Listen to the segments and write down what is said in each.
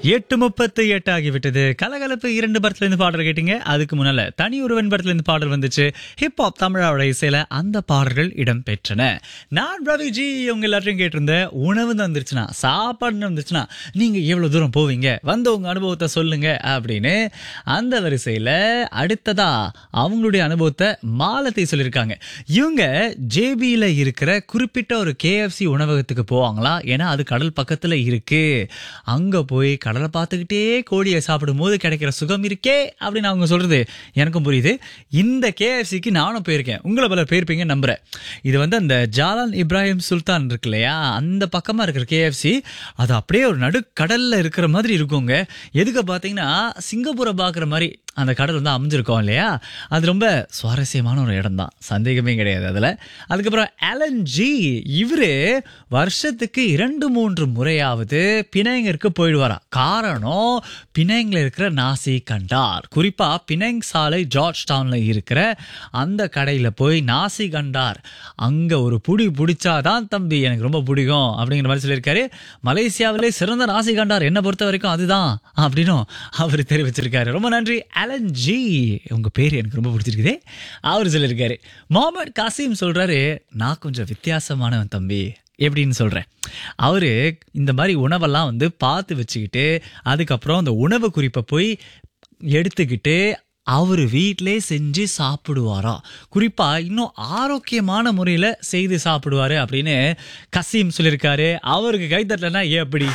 எட்டு முப்பத்து எட்டு ஆகிவிட்டது கலகலப்பு இரண்டு படத்துல இருந்து பாடல் கேட்டீங்க அதுக்கு முன்னால தனி ஒருவன் படத்துல இருந்து பாடல் வந்துச்சு ஹிப்ஹாப் தமிழோட இசையில அந்த பாடல்கள் இடம் பெற்றன நான் ரவி ஜி உங்க எல்லாத்தையும் கேட்டிருந்த உணவு தான் வந்துருச்சுன்னா சாப்பாடு வந்துருச்சுன்னா நீங்க எவ்வளவு தூரம் போவீங்க வந்து உங்க அனுபவத்தை சொல்லுங்க அப்படின்னு அந்த வரிசையில அடுத்ததா அவங்களுடைய அனுபவத்தை மாலத்தை சொல்லியிருக்காங்க இவங்க ஜேபியில இருக்கிற குறிப்பிட்ட ஒரு கேஎஃப்சி உணவகத்துக்கு போவாங்களா ஏன்னா அது கடல் பக்கத்துல இருக்கு அங்க போய் கடலை பார்த்துக்கிட்டே கோழியை சாப்பிடும் போது கிடைக்கிற சுகம் இருக்கே அப்படின்னு அவங்க சொல்றது எனக்கும் புரியுது இந்த கேஎஃப்சிக்கு நானும் போயிருக்கேன் உங்களை பல போயிருப்பீங்க நம்புறேன் இது வந்து அந்த ஜாலான் இப்ராஹிம் சுல்தான் இருக்கு இல்லையா அந்த பக்கமா இருக்கிற கேஎஃப்சி அது அப்படியே ஒரு நடுக்கடல்ல இருக்கிற மாதிரி இருக்குங்க எதுக்கு பார்த்தீங்கன்னா சிங்கப்பூரை பார்க்குற மாதிரி அந்த கடல் வந்து அமைஞ்சிருக்கோம் இல்லையா அது ரொம்ப சுவாரஸ்யமான ஒரு இடம் தான் சந்தேகமே கிடையாது அதில் அதுக்கப்புறம் அலன் ஜி இவரு வருஷத்துக்கு இரண்டு மூன்று முறையாவது பிணைங்கருக்கு போயிடுவாரா காரணம் பிணைங்கில் இருக்கிற நாசி கண்டார் குறிப்பா பிணைங் சாலை ஜார்ஜ் டவுன்ல இருக்கிற அந்த கடையில் போய் நாசி கண்டார் அங்க ஒரு புடி பிடிச்சாதான் தம்பி எனக்கு ரொம்ப பிடிக்கும் அப்படிங்கிற மாதிரி சொல்லியிருக்காரு மலேசியாவிலே சிறந்த நாசி கண்டார் என்னை பொறுத்த வரைக்கும் அதுதான் அப்படின்னும் அவர் தெரிவிச்சிருக்காரு ரொம்ப நன்றி அலன் ஜி உங்க பேர் எனக்கு ரொம்ப பிடிச்சிருக்குதே அவர் சொல்லியிருக்காரு முகமது காசிம் சொல்றாரு நான் கொஞ்சம் வித்தியாசமானவன் தம்பி எப்படின்னு சொல்றேன் அவரு இந்த மாதிரி உணவெல்லாம் வந்து பார்த்து வச்சுக்கிட்டு அதுக்கப்புறம் அந்த உணவு குறிப்பை போய் எடுத்துக்கிட்டு அவர் வீட்டிலே செஞ்சு சாப்பிடுவாரா குறிப்பா இன்னும் ஆரோக்கியமான முறையில் செய்து சாப்பிடுவாரு அப்படின்னு கசீம் சொல்லியிருக்காரு அவருக்கு கைத்தட்டலன்னா எப்படி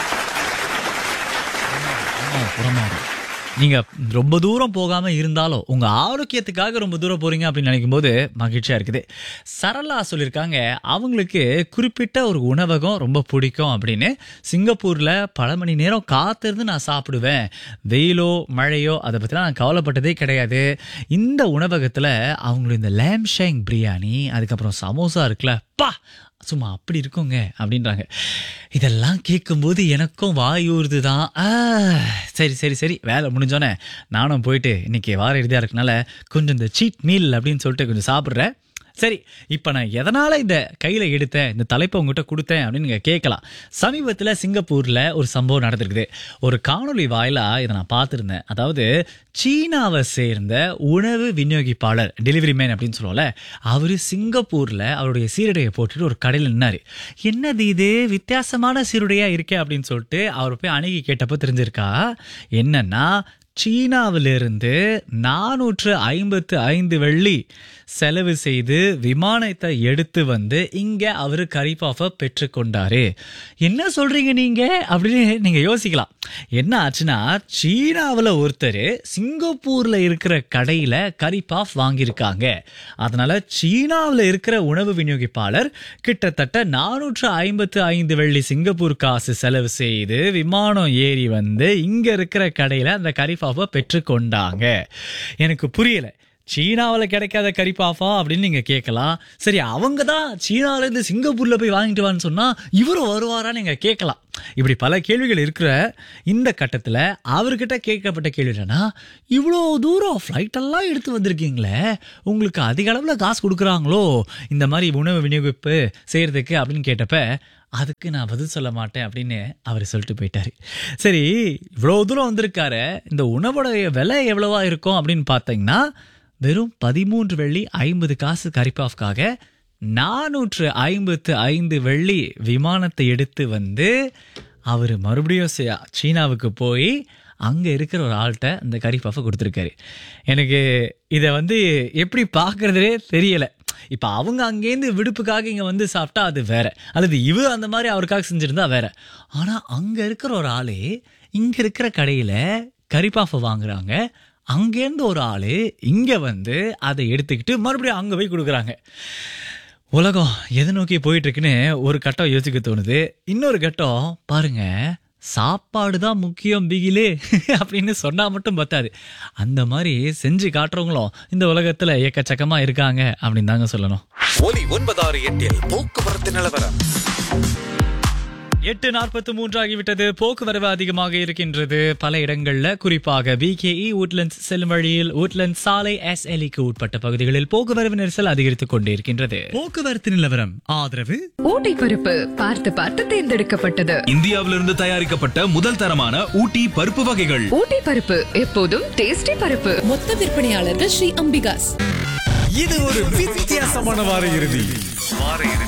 ஆமா, புறமாறும். நீங்க ரொம்ப தூரம் போகாம இருந்தாலும் உங்க ஆரோக்கியத்துக்காக ரொம்ப தூரம் போறீங்க அப்படின்னு நினைக்கும் போது மகிழ்ச்சியா இருக்குது சரளா சொல்லியிருக்காங்க அவங்களுக்கு குறிப்பிட்ட ஒரு உணவகம் ரொம்ப பிடிக்கும் அப்படின்னு சிங்கப்பூர்ல பல மணி நேரம் காத்திருந்து நான் சாப்பிடுவேன் வெயிலோ மழையோ அதை பத்திலாம் நான் கவலைப்பட்டதே கிடையாது இந்த உணவகத்துல அவங்களுக்கு இந்த லேம் ஷேங் பிரியாணி அதுக்கப்புறம் சமோசா இருக்குல்ல பா சும்மா அப்படி இருக்குங்க அப்படின்றாங்க இதெல்லாம் கேட்கும்போது எனக்கும் வாய் ஊறுது தான் ஆ, சரி சரி சரி வேலை முடிஞ்சோன்னே நானும் போயிட்டு இன்னைக்கு வார இறுதியாக இருக்கனால கொஞ்சம் இந்த சீட் மீல் அப்படின்னு சொல்லிட்டு கொஞ்சம் சாப்பிட்றேன் சரி இப்போ நான் எதனால் இந்த கையில் எடுத்தேன் இந்த தலைப்பை உங்ககிட்ட கொடுத்தேன் அப்படின்னு நீங்கள் கேட்கலாம் சமீபத்தில் சிங்கப்பூரில் ஒரு சம்பவம் நடந்திருக்குது ஒரு காணொளி வாயிலாக இதை நான் பார்த்துருந்தேன் அதாவது சீனாவை சேர்ந்த உணவு விநியோகிப்பாளர் டெலிவரி மேன் அப்படின்னு சொல்லுவோம்ல அவர் சிங்கப்பூரில் அவருடைய சீருடையை போட்டுட்டு ஒரு கடையில் நின்னாரு என்னது இது வித்தியாசமான சீருடையா இருக்கே அப்படின்னு சொல்லிட்டு அவர் போய் அணுகி கேட்டப்போ தெரிஞ்சிருக்கா என்னன்னா சீனாவிலிருந்து நானூற்று ஐம்பத்து ஐந்து வெள்ளி செலவு செய்து விமானத்தை எடுத்து வந்து இங்க அவரு கரிபாஃபை பெற்றுக்கொண்டாரு என்ன சொல்றீங்க நீங்க அப்படின்னு நீங்க யோசிக்கலாம் என்ன ஆச்சுன்னா சீனாவில் ஒருத்தர் சிங்கப்பூர்ல இருக்கிற கடையில கரிபாஃப் வாங்கியிருக்காங்க அதனால சீனாவில் இருக்கிற உணவு விநியோகிப்பாளர் கிட்டத்தட்ட நானூற்று ஐம்பத்து ஐந்து வெள்ளி சிங்கப்பூர் காசு செலவு செய்து விமானம் ஏறி வந்து இங்க இருக்கிற கடையில அந்த கரிபாஃபை பெற்றுக்கொண்டாங்க எனக்கு புரியல சீனாவில் கிடைக்காத கரிப்பாஃபா அப்படின்னு நீங்க கேட்கலாம் சரி அவங்க தான் சீனால இருந்து சிங்கப்பூர்ல போய் வாங்கிட்டு வான்னு சொன்னா இவரும் வருவாரான்னு நீங்க கேட்கலாம் இப்படி பல கேள்விகள் இருக்கிற இந்த கட்டத்தில் அவர்கிட்ட கேட்கப்பட்ட கேள்வி என்னன்னா இவ்வளோ தூரம் ஃப்ளைட் எல்லாம் எடுத்து வந்திருக்கீங்களே உங்களுக்கு அதிக அளவில் காசு கொடுக்குறாங்களோ இந்த மாதிரி உணவு விநியோகிப்பு செய்யறதுக்கு அப்படின்னு கேட்டப்ப அதுக்கு நான் பதில் சொல்ல மாட்டேன் அப்படின்னு அவர் சொல்லிட்டு போயிட்டாரு சரி இவ்வளோ தூரம் வந்திருக்காரு இந்த உணவுடைய விலை எவ்வளவா இருக்கும் அப்படின்னு பார்த்தீங்கன்னா வெறும் பதிமூன்று வெள்ளி ஐம்பது காசு கரிப்பாஃப்காக நானூற்று ஐம்பத்து ஐந்து வெள்ளி விமானத்தை எடுத்து வந்து அவர் மறுபடியும் சி- சீனாவுக்கு போய் அங்கே இருக்கிற ஒரு ஆள்கிட்ட இந்த கறி பஃபை கொடுத்துருக்காரு எனக்கு இதை வந்து எப்படி பார்க்குறதே தெரியலை இப்போ அவங்க அங்கேருந்து விடுப்புக்காக இங்கே வந்து சாப்பிட்டா அது வேற அல்லது இவர் அந்த மாதிரி அவருக்காக செஞ்சுருந்தா வேற ஆனால் அங்கே இருக்கிற ஒரு ஆளே இங்கே இருக்கிற கடையில் கறிப்பாஃபை வாங்குறாங்க அங்கேருந்து ஒரு ஆள் இங்கே வந்து அதை எடுத்துக்கிட்டு மறுபடியும் அங்கே போய் கொடுக்குறாங்க உலகம் எதை நோக்கி போயிட்டு இருக்குன்னு ஒரு கட்டம் யோசிக்க தோணுது இன்னொரு கட்டம் பாருங்க சாப்பாடு தான் முக்கியம் பிகிலே அப்படின்னு சொன்னா மட்டும் பத்தாது அந்த மாதிரி செஞ்சு காட்டுறவங்களும் இந்த உலகத்துல எக்கச்சக்கமா இருக்காங்க அப்படின்னு தாங்க சொல்லணும் ஒலி ஒன்பதாறு எட்டில் போக்குவரத்து நிலவரம் எட்டு நாற்பத்தி மூன்று ஆகிவிட்டது போக்குவரவு அதிகமாக இருக்கின்றது பல இடங்கள்ல குறிப்பாக பிகேஇ உட்லண்ட்ஸ் செல்லும் வழியில் உட்லண்ட் சாலை எஸ்எல்இக்கு உட்பட்ட பகுதிகளில் போக்குவரவு நெரிசல் அதிகரித்துக் கொண்டிருக்கின்றது போக்குவரத்து நிலவரம் ஆதரவு ஊட்டி பருப்பு பார்த்து பார்த்து தேர்ந்தெடுக்கப்பட்டது இந்தியாவிலிருந்து தயாரிக்கப்பட்ட முதல் தரமான ஊட்டி பருப்பு வகைகள் ஊட்டி பருப்பு எப்போதும் டேஸ்டி பருப்பு மொத்த விற்பனையாளர்கள் ஸ்ரீ அம்பிகாஸ் இது ஒரு வித்தியாசமான வார இறுதி